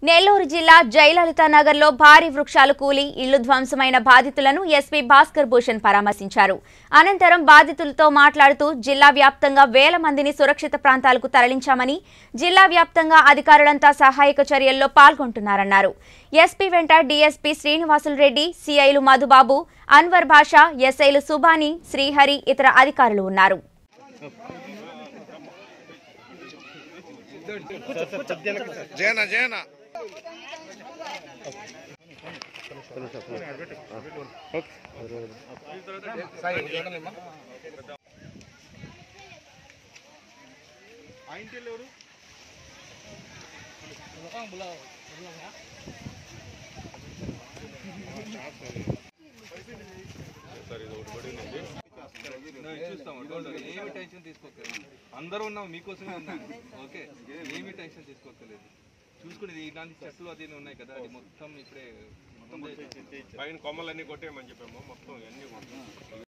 నెల్లూరు జిల్లా జయలలిత నగర్లో భారీ వృక్షాలు కూలి ఇళ్లు ధ్వంసమైన బాధితులను ఎస్పీ భాస్కర్ భూషణ్ పరామర్శించారు అనంతరం బాధితులతో మాట్లాడుతూ జిల్లా వ్యాప్తంగా వేల మందిని సురక్షిత ప్రాంతాలకు తరలించామని జిల్లా వ్యాప్తంగా అధికారులంతా సహాయక చర్యల్లో పాల్గొంటున్నారన్నారు ఎస్పీ వెంట డీఎస్పీ శ్రీనివాసులు రెడ్డి సిఐలు మధుబాబు అన్వర్ భాషా ఎస్ఐలు సుబాని శ్రీహరి ఇతర అధికారులు ఉన్నారు జయన జయన చూస్తాం డోంట్ వరీ. ఏమి టెన్షన్ తీసుకోకలేదు అందరూ ఉన్నాం మీకోసమే ఉన్నాం ఓకే ఏమి టెన్షన్ తీసుకోకలేదు చూసుకునేది ఇలాంటి చెట్లు అది ఉన్నాయి కదా అది మొత్తం ఇప్పుడే మొత్తం పైన కొమ్మలన్నీ కొట్టేయమని చెప్పాము మొత్తం అన్ని